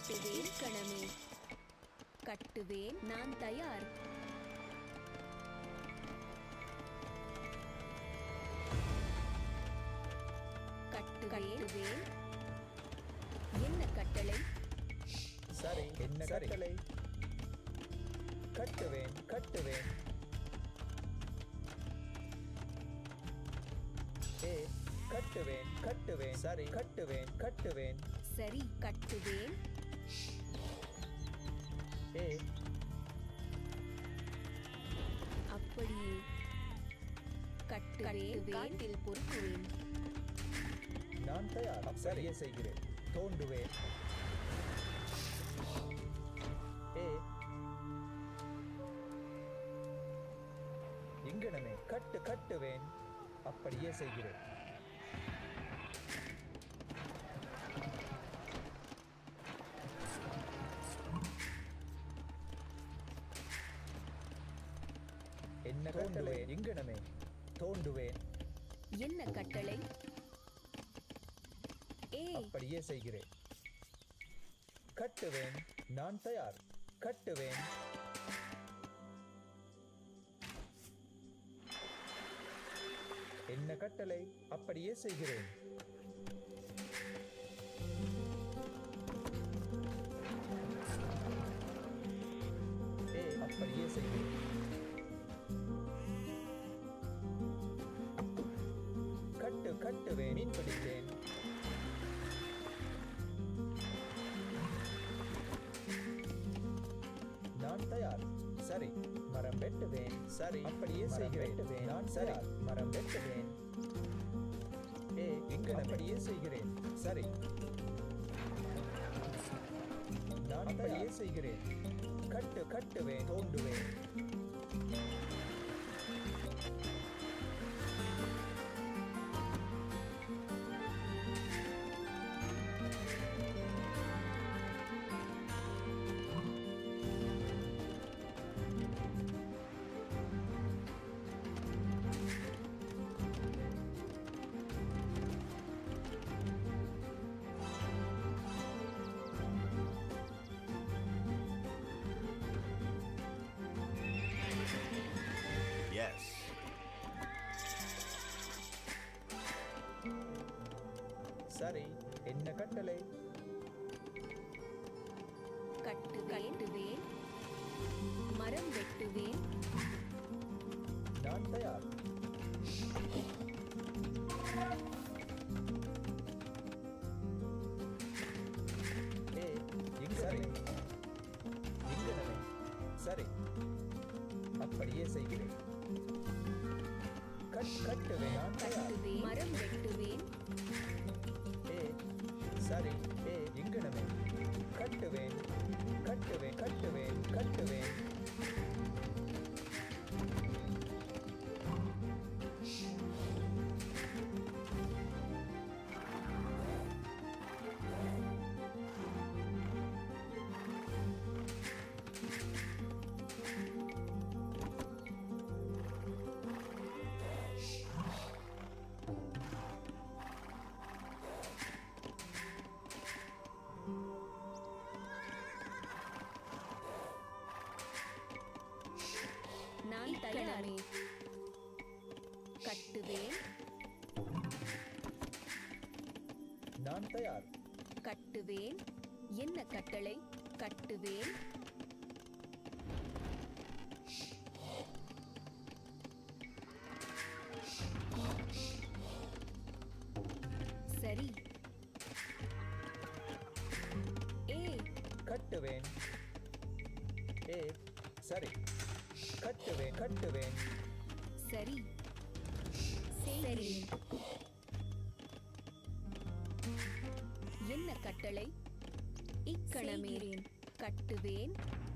கட்டுவேன் கணமே கட்டுவேன் நான் தயார் கட்டுவேன் என்ன கட்டளை சரி என்ன கட்டளை கட்டுவேன் கட்டுவேன் ஏ கட்டுவேன் கட்டுவேன் சரி கட்டுவேன் கட்டுவேன் சரி கட்டுவேன் ஏ அப்படியே கட்டுவேன் காட்டில் பொறுக்குவேன் நான் தயார் சரியே செய்கிறேன் தோண்டுவேன் ஏ இங்கனமே கட்டு கட்டுவேன் அப்படியே செய்கிறேன் என்ன தோண்டுவேன் இங்கனமே தோண்டுவேன் என்ன கட்டளை ஏ அப்படியே செய்கிறேன் கட்டுவேன் நான் தயார் கட்டுவேன் என்ன கட்டளை அப்படியே செய்கிறேன் ஏ அப்படியே செய்கிறேன் கட்டு கட்டுவேன் மீன் பிடித்தேன் நான் தயார் சரி மரம் வெட்டுவேன் சரி அப்படியே செய்கிறேன் நான் சரி மரம் வெட்டுவேன் ஏ இங்கு அப்படியே செய்கிறேன் சரி நான் அப்படியே செய்கிறேன் கட்டு கட்டுவேன் தோண்டுவேன் Yes. சரி என்ன கட்டளை கட்டு கட்டுவேன் மரம் வெட்டுவேன் நான் தயார் ஏ இங்க சரி இங்க நட. சரி அப்படியே செய்கிறேன் கட் கட்டுவேன் நான் தயார் கட்டுவேன் மரம் வெட்டுவேன் ஏ சரி ஏ இங்கனமே கட்டுவேன் கட்டுவேன் கட்டுவேன் கட்டுவேன் நான் தயாரே கட்டுவேன் நான் தயார் கட்டுவேன் என்ன கட்டளை கட்டுவேன் சரி ஏ கட்டுவேன் ஏ சரி கட்டுவேன் கட்டுவேன் சரி சரி என்ன கட்டளை இக்கணமேறேன் கட்டுவேன்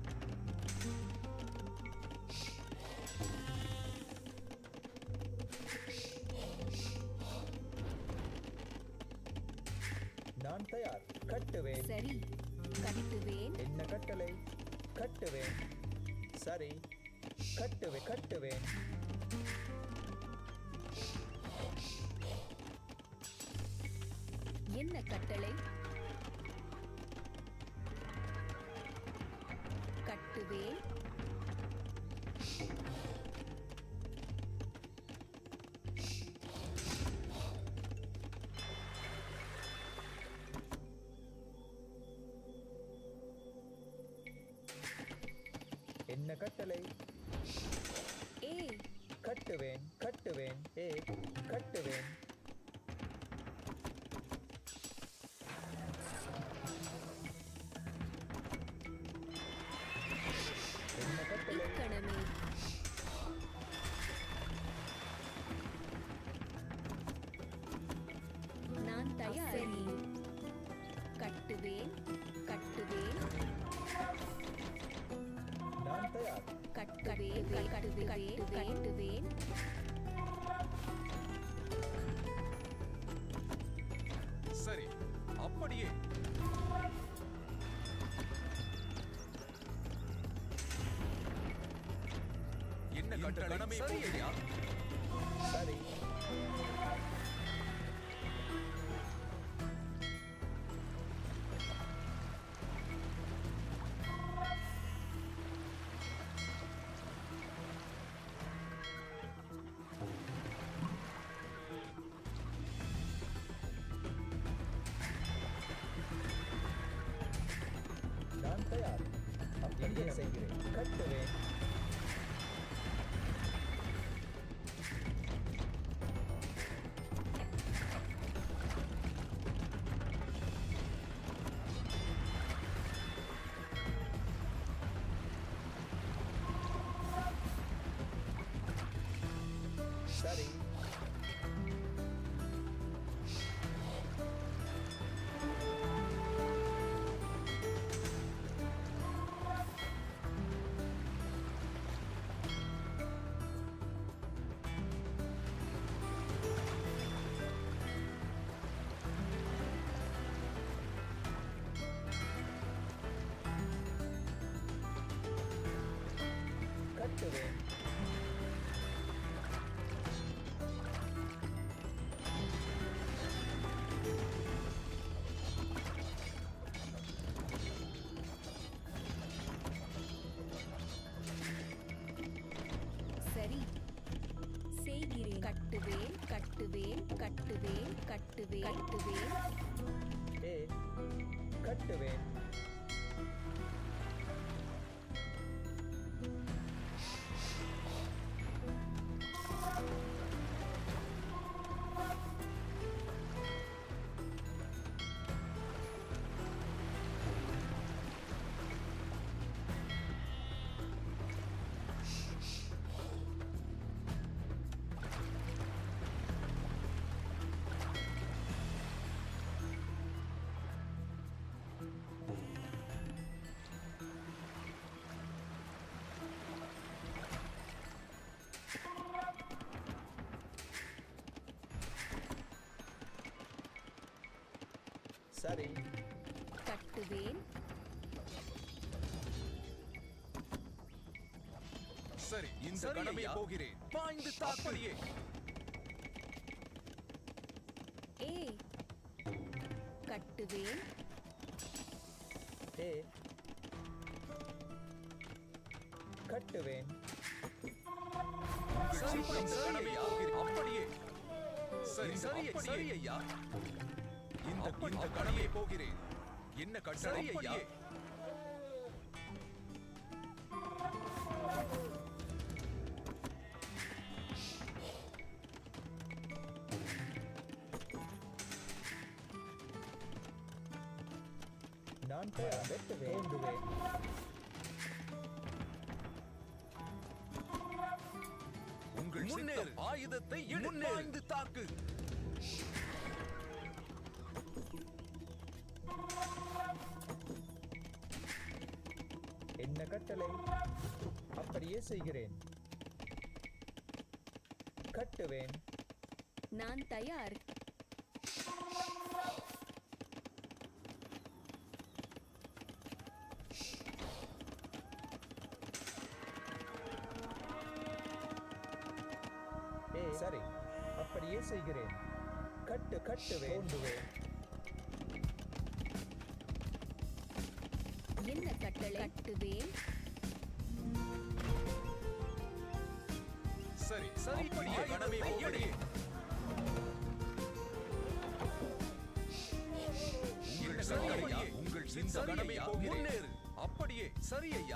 நான் தயார் கட்டுவேன் சரி கட்டுவேன் என்ன கட்டளை கட்டுவேன் சரி கட்டுவேன் கட்டுவேன் என்ன கட்டளை கட்டுவேன் என்ன கட்டளை ஏ கட்டுவேன் கட்டுவேன் ஏ கட்டுவேன் என்ன கட்டளை இக்கணமே நான் தயார் சரி கட்டுவேன் கட்டுவேன் நான் தயார் கட்டுவேன் கட்டுவேன் கட்டுவேன் சரி அப்படியே என்ன கட்டளை சரியா சரி நான் தயார் அப்படியே செய்கிறேன் கட்டுவேன் சரி கட்டுவேன் சரி செய்கிறேன் கட்டுவேன் கட்டுவேன் கட்டுவேன் கட்டுவேன் கட்டுவேன் ஏ கட்டுவேன் சரி கட்டுவேன் சரி இந்த சரி, கடமை ஐயா. போகிறேன் பாய்ந்து தாப்படியே ஏ கட்டுவேன் ஏ கட்டுவேன் சரி, இந்த சரி, கடமை ஐயா. போகிறேன் அப்படியே சரி சரி அப்படியே. சரி ஐயா இந்த இந்த கடமை போகிறேன் என்ன கட்டளை சரி, ஐயா. அப்படியே நான் தயார் வெட்டுவேன் தோண்டுவேன் உங்கள் முன்னேறு. சித்தம் ஆயுதத்தை எடு முன்னேறு. பாய்ந்து தாக்கு என்ன கட்டளை அப்படியே செய்கிறேன் கட்டுவேன் நான் தயார் ஏ சரி அப்படியே செய்கிறேன் கட்டு கட்டுவேன் தோண்டுவேன் என்ன கட்டளை கட்டுவேன் சரி சரி அப்படியே கடமை போகிறேன் உங்கள் சரி ஐயா உங்கள் இந்த கடமை முன்னேறு அப்படியே சரி ஐயா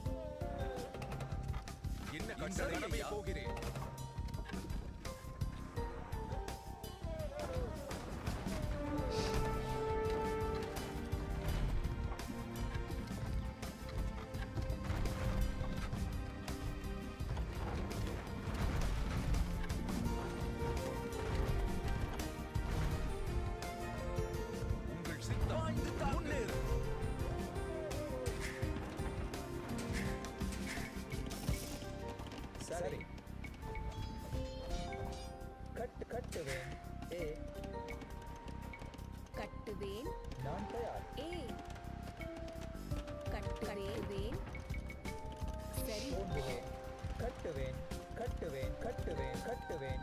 என்ன கண்ட கடமை போகிறேன் உங்கள் சித்தம் முன்னேறு சரி கட்டு கட்டுவேன் ஏ கட்டுவேன் நான் தயார் ஏ கட்டுவேன் சரி தோன்றுவேன் கட்டுவேன் கட்டுவேன் கட்டுவேன் கட்டுவேன்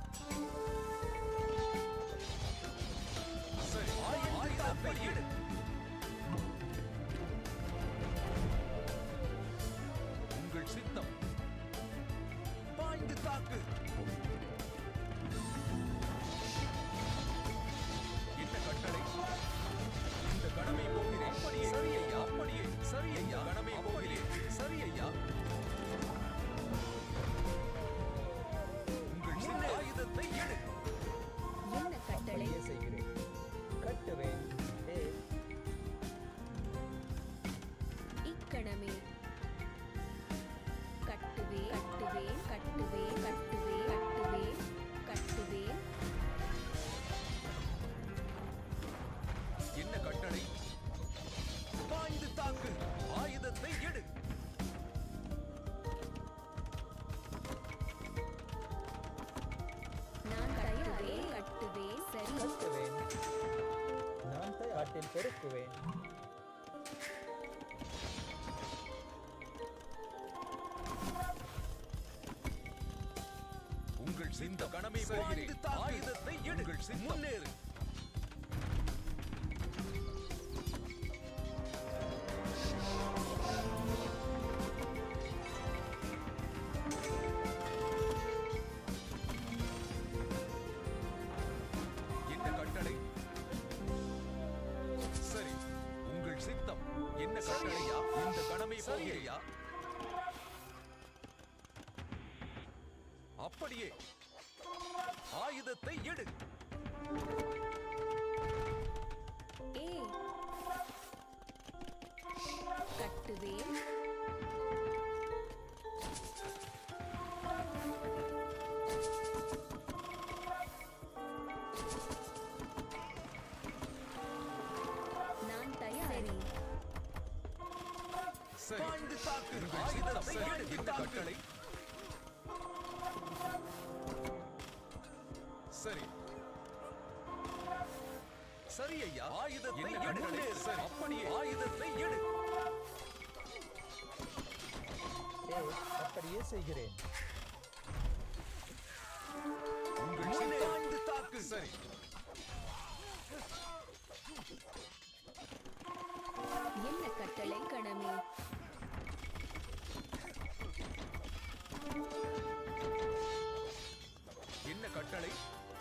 சரி ஆயுதத்தை எடு உங்கள் சித்தம் பாய்ந்து தாக்கு என்ன கட்டளை இந்த கடமை போகிறேன் அப்படியே சரி ஐயா அப்படியே சரி ஐயா கடமை போகிறேன் சரி ஐயா உங்கள் சின்ன ஆயுதத்தை எடு என்ன கட்டளை அப்படியே செய்கிறேன் கட்டுவேன் ஏ இக்கணமே கட்டுவேன் கட்டுவேன் கட்டுவேன் கட்டுவேன் கட்டுவேன் கட்டுவேன் என்ன கட்டளை பாய்ந்து தாக்கு ஆயுதத்தை எடு நான் கட்டுவேன் கட்டுவேன் சரி கட்டுவேன் நான் தயார் காட்டில் பெருக்குவேன் உங்கள் சிந்த கடமை போகிறேன் ஆயுதத்தை எடு உங்கள் சித்தம் முன்னேறு என்ன கட்டளை சரி உங்கள் சித்தம் என்ன கட்டளையா இந்த கடமை போகிறையா அப்படியே ஆயுதத்தை எடு ஏ கட்டுவேன் நான் தயாரி சரி பாய்ந்து தாக்கு ஆயுதத்தை எடு இந்த கட்டளை சரி சரி ஐயா ஆயுதத்தை எடு சரி அப்படியே ஆயுதத்தை எடு ஏ அப்படியே செய்கிறேன் உங்கள் சித்தாய்ந்து தாக்கு சரி என்ன கட்டளை கணமே என்ன கட்டளை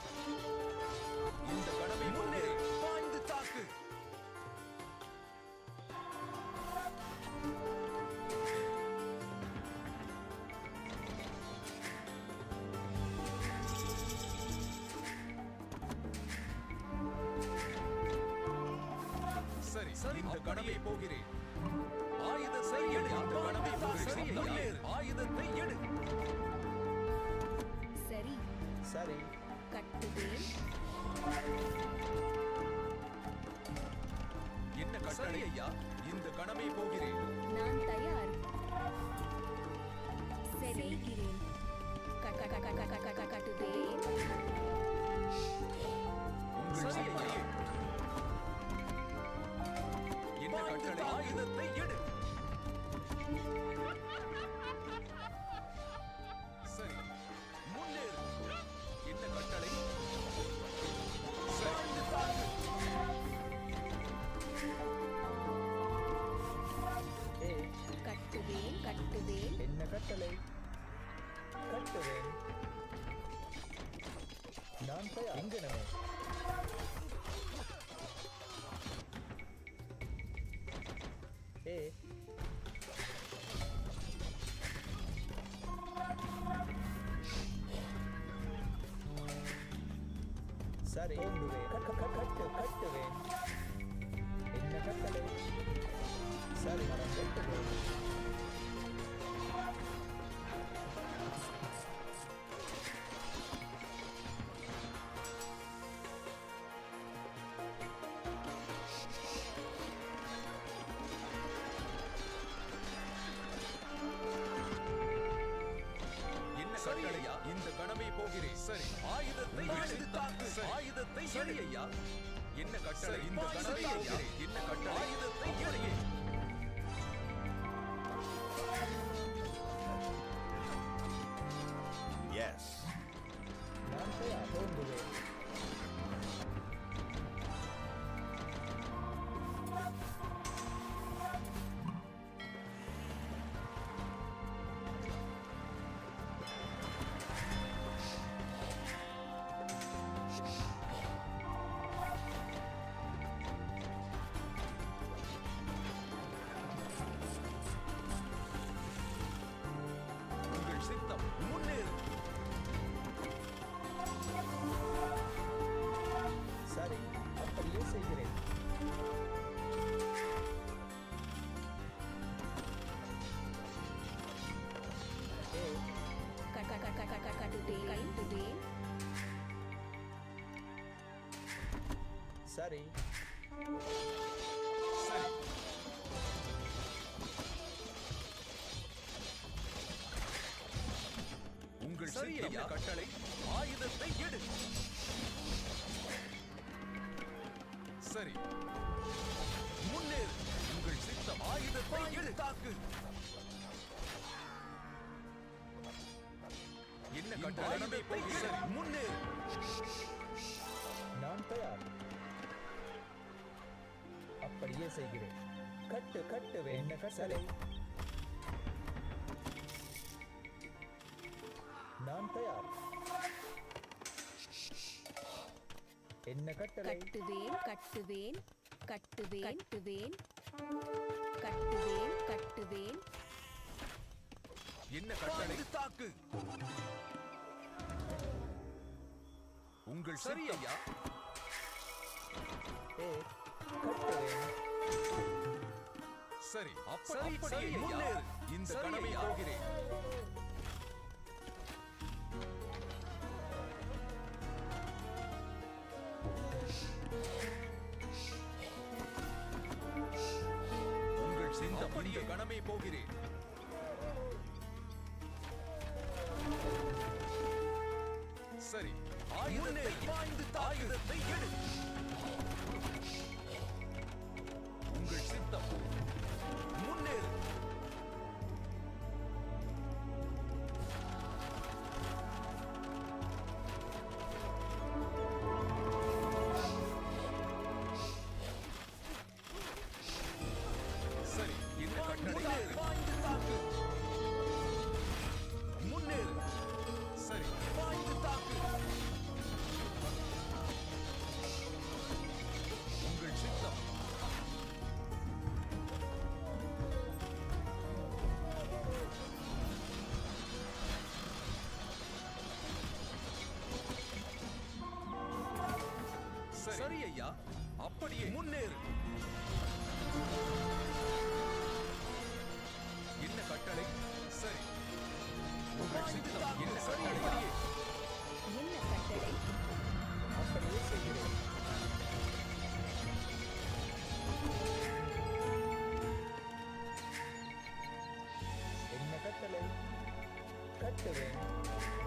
இந்த கடமை முன்னேறி பாய்ந்து தாக்கு சரி சரி இந்த கடமை போகிறேன் ஆயுத சரி எடு இந்த கடமை சரி முன்னேறு ஆயுதத்தை எடு சரி சரி கட்டுவேன் என்ன கட்டளை ஐயா இந்த கடமை போகிறேன் நான் தயார் செய்கிறேன் க- க- க- க- க- க- க- கட்டுவேன் உங்கள் சித்தம் என்ன கட்டளை ஆயுதத்தை எடு சரி முன்னேறு என்ன கட்டளை சாய்ந்து தாக்கு ஏ கட்டுவேன் கட்டுவேன் என்ன கட்டளை கட்டுவேன் நான் தயார் இங்கனமே ஏ சரி தோண்டுவேன் கட்டு கட்டு கட்டுவேன் என்ன கட்டளை சரி மரம் வெட்டுவேன் என்ன கட்டளையா இந்த கணமே போகிறேன் சரி ஆயுதத்தை எடுத்து தாக்கு ஆயுதத்தை சரி ஐயா என்ன கட்டளை இந்த கணமே போகிறேன் என்ன கட்டளை ஆயுதத்தை எடு Yes. நான் தயார் தோண்டுவேன் உங்கள் சித்தம் முன்னேறு சரி அப்படியே செய்கிறேன் ஏ கட்டுவேன் கட்டுவேன் சரி சரி உங்கள் சரி ஐயா கட்டளை ஆயுதத்தை எடு சரி முன்னேறு உங்கள் சித்தம் ஆயுதத்தை எடு தாக்கு என்ன கட்டளை ஆயுதத்தை எடு முன்னேறு நான் தயார் அப்படியே செய்கிறேன் கட்டு கட்டுவேன் என்ன கட்டளை நான் தயார் என்ன கட்டளை கட்டுவேன் கட்டுவேன் கட்டுவேன் கட்டுவேன் கட்டுவேன் கட்டுவேன் என்ன கட்டளை தாக்கு உங்கள் சரி ஐயா ஏ கட்டுவேன் சரி அப்படி சரி முன்னேறு இந்த கனவை போகிறேன் உங்கள் சிந்தம் இந்த கணமே போகிறேன் சரி ஆயுதத்தை பாய்ந்து ஆயுதத்தை எடு உங்கள் சித்தம் முன்னேறு சரி என்ன கட்டளை பாய்ந்து தாக்கு முன்னேறு சரி பாய்ந்து தாக்கு உங்கள் சித்தம் சரி ஐயா அப்படியே முன்னேறு என்ன கட்டளை சரி உங்கள் சித்தம் என்ன கட்டளை என்ன கட்டளை அப்படியே செய்கிறேன் என்ன கட்டளை கட்டுவேன்